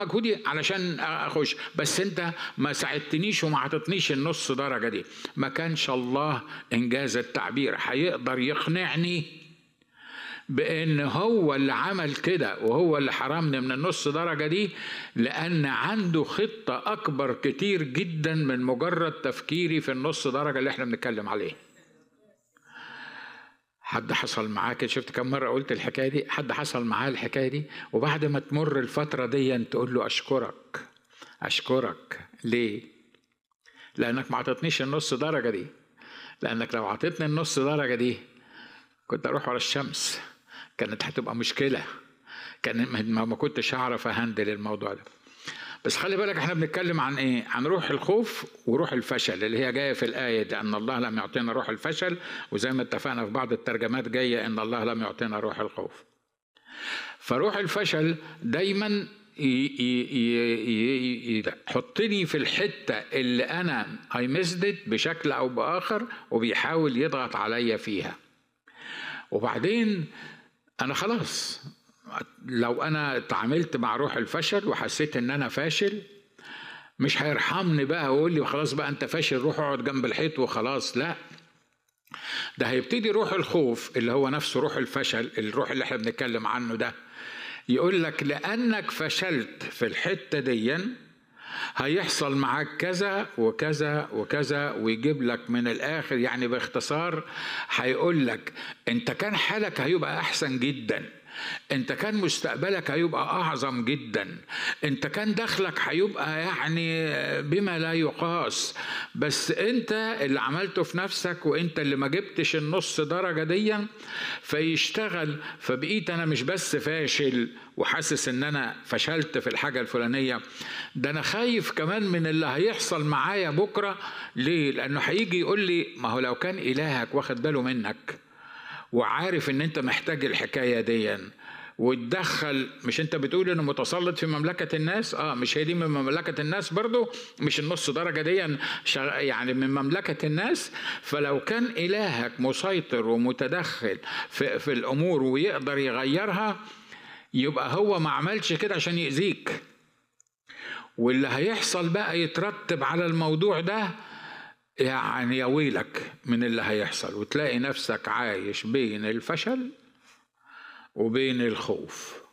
مجهودي علشان اخش بس انت ما ساعدتنيش وما عطتنيش النص درجه دي ما كانش الله انجاز التعبير هيقدر يقنعني بان هو اللي عمل كده وهو اللي حرمني من النص درجه دي لان عنده خطه اكبر كتير جدا من مجرد تفكيري في النص درجه اللي احنا بنتكلم عليه حد حصل معاه كده شفت كم مره قلت الحكايه دي حد حصل معاه الحكايه دي وبعد ما تمر الفتره دي تقول له اشكرك اشكرك ليه لانك ما عطتنيش النص درجه دي لانك لو عطيتني النص درجه دي كنت اروح ورا الشمس كانت هتبقى مشكله كان ما كنتش هعرف اهندل الموضوع ده بس خلي بالك احنا بنتكلم عن ايه عن روح الخوف وروح الفشل اللي هي جايه في الايه دي ان الله لم يعطينا روح الفشل وزي ما اتفقنا في بعض الترجمات جايه ان الله لم يعطينا روح الخوف فروح الفشل دايما يحطني في الحتة اللي أنا I missed it بشكل أو بآخر وبيحاول يضغط عليا فيها وبعدين أنا خلاص لو انا اتعاملت مع روح الفشل وحسيت ان انا فاشل مش هيرحمني بقى ويقول لي خلاص بقى انت فاشل روح اقعد جنب الحيط وخلاص لا ده هيبتدي روح الخوف اللي هو نفسه روح الفشل الروح اللي احنا بنتكلم عنه ده يقول لك لانك فشلت في الحته دي هيحصل معاك كذا وكذا وكذا ويجيب لك من الاخر يعني باختصار هيقول لك انت كان حالك هيبقى احسن جدا انت كان مستقبلك هيبقى اعظم جدا انت كان دخلك هيبقى يعني بما لا يقاس بس انت اللي عملته في نفسك وانت اللي ما جبتش النص درجة دي فيشتغل فبقيت انا مش بس فاشل وحاسس ان انا فشلت في الحاجة الفلانية ده انا خايف كمان من اللي هيحصل معايا بكرة ليه لانه هيجي يقول لي ما هو لو كان الهك واخد باله منك وعارف ان انت محتاج الحكايه دي وتدخل مش انت بتقول انه متسلط في مملكه الناس اه مش هي دي من مملكه الناس برضو مش النص درجه دي يعني من مملكه الناس فلو كان الهك مسيطر ومتدخل في, في الامور ويقدر يغيرها يبقى هو ما عملش كده عشان يأذيك واللي هيحصل بقى يترتب على الموضوع ده يعني يا ويلك من اللي هيحصل وتلاقي نفسك عايش بين الفشل وبين الخوف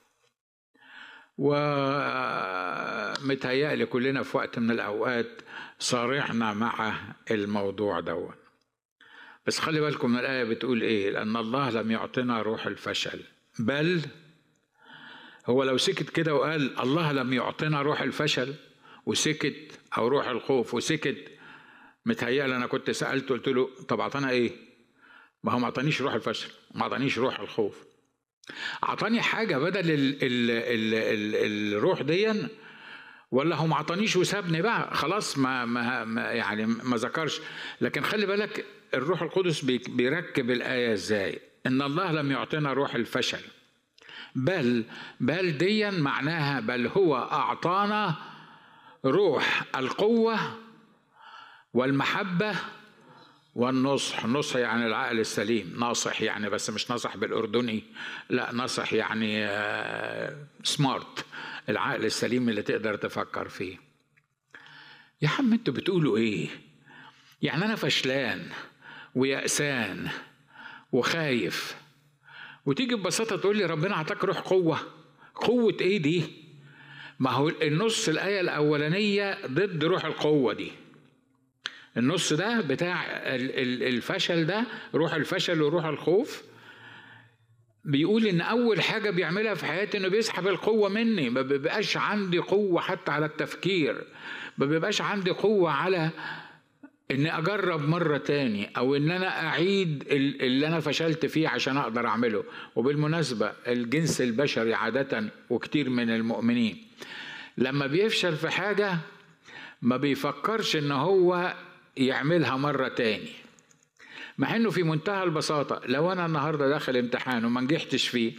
ومتهيألي كلنا في وقت من الأوقات صارعنا مع الموضوع ده بس خلي بالكم من الآية بتقول إيه لأن الله لم يعطنا روح الفشل بل هو لو سكت كده وقال الله لم يعطنا روح الفشل وسكت أو روح الخوف وسكت متهيألي انا كنت سالته قلت له طب اعطانا ايه؟ ما هو ما اعطانيش روح الفشل ما اعطانيش روح الخوف اعطاني حاجه بدل ال ال ال ال الروح دي ولا هو ما اعطانيش وسابني بقى خلاص ما, ما, ما يعني ما ذكرش لكن خلي بالك الروح القدس بيركب الايه ازاي ان الله لم يعطينا روح الفشل بل بل ديا معناها بل هو اعطانا روح القوه والمحبة والنصح نصح يعني العقل السليم ناصح يعني بس مش ناصح بالأردني لا ناصح يعني سمارت العقل السليم اللي تقدر تفكر فيه يا عم انتوا بتقولوا ايه يعني انا فشلان ويأسان وخايف وتيجي ببساطة تقول لي ربنا عطاك روح قوة قوة ايه دي ما هو النص الآية الأولانية ضد روح القوة دي النص ده بتاع الفشل ده روح الفشل وروح الخوف بيقول ان اول حاجه بيعملها في حياتي انه بيسحب القوه مني ما بيبقاش عندي قوه حتى على التفكير ما بيبقاش عندي قوه على اني اجرب مره تاني او ان انا اعيد اللي انا فشلت فيه عشان اقدر اعمله وبالمناسبه الجنس البشري عاده وكتير من المؤمنين لما بيفشل في حاجه ما بيفكرش ان هو يعملها مرة تاني مع انه في منتهى البساطة لو انا النهاردة داخل امتحان وما نجحتش فيه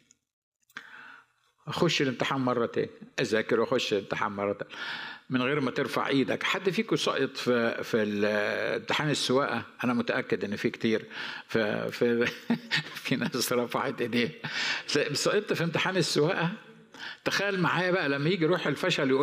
اخش الامتحان مرة تاني اذاكر واخش الامتحان مرة تاني من غير ما ترفع ايدك حد فيكم سقط في في امتحان السواقه انا متاكد ان في كتير في في في ناس رفعت ايديها سقطت في امتحان السواقه تخيل معايا بقى لما يجي روح الفشل يقول